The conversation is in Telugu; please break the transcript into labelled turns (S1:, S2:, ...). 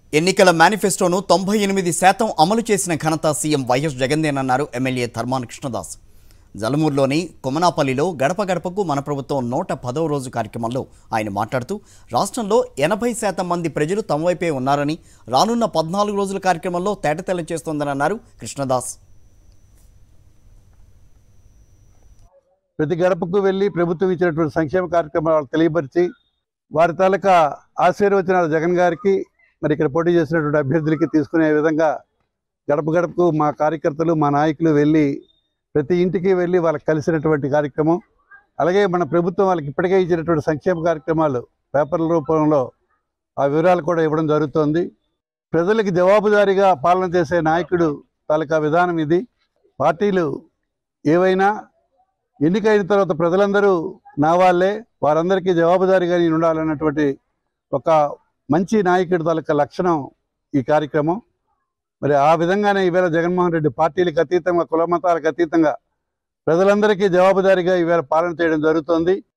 S1: ఎన్నికల మేనిఫెస్టోను తొంభై ఎనిమిది శాతం అమలు చేసిన ఘనత సీఎం వైఎస్ జగన్దేనన్నారు ఎమ్మెల్యే ధర్మాన కృష్ణదాస్ జలమూరులోని కొమనాపల్లిలో గడప గడపకు మన ప్రభుత్వం నూట పదవ రోజు కార్యక్రమంలో ఆయన మాట్లాడుతూ రాష్ట్రంలో ఎనభై శాతం మంది ప్రజలు తమ వైపే ఉన్నారని రానున్న పద్నాలుగు రోజుల కార్యక్రమంలో తేటతెల్లం చేస్తోందని అన్నారు కృష్ణదాస్
S2: ప్రతి గడపకు వెళ్ళి ప్రభుత్వం ఇచ్చినటువంటి సంక్షేమ కార్యక్రమాలు వాళ్ళకి తెలియపరిచి వారి తాలూకా ఆశీర్వచనాలు జగన్ గారికి మరి ఇక్కడ పోటీ చేసినటువంటి అభ్యర్థులకి తీసుకునే విధంగా గడప గడపకు మా కార్యకర్తలు మా నాయకులు వెళ్ళి ప్రతి ఇంటికి వెళ్ళి వాళ్ళకి కలిసినటువంటి కార్యక్రమం అలాగే మన ప్రభుత్వం వాళ్ళకి ఇప్పటికే ఇచ్చినటువంటి సంక్షేమ కార్యక్రమాలు పేపర్ల రూపంలో ఆ వివరాలు కూడా ఇవ్వడం జరుగుతోంది ప్రజలకి జవాబుదారీగా పాలన చేసే నాయకుడు తాలూకా విధానం ఇది పార్టీలు ఏవైనా ఎన్నికైన తర్వాత ప్రజలందరూ నా వాళ్ళే వారందరికీ జవాబుదారీగా నేను ఉండాలన్నటువంటి ఒక మంచి నాయకుడి తాలూకా లక్షణం ఈ కార్యక్రమం మరి ఆ విధంగానే ఈవేళ జగన్మోహన్ రెడ్డి పార్టీలకు అతీతంగా కుల మతాలకు అతీతంగా ప్రజలందరికీ జవాబుదారీగా ఈవేళ పాలన చేయడం జరుగుతోంది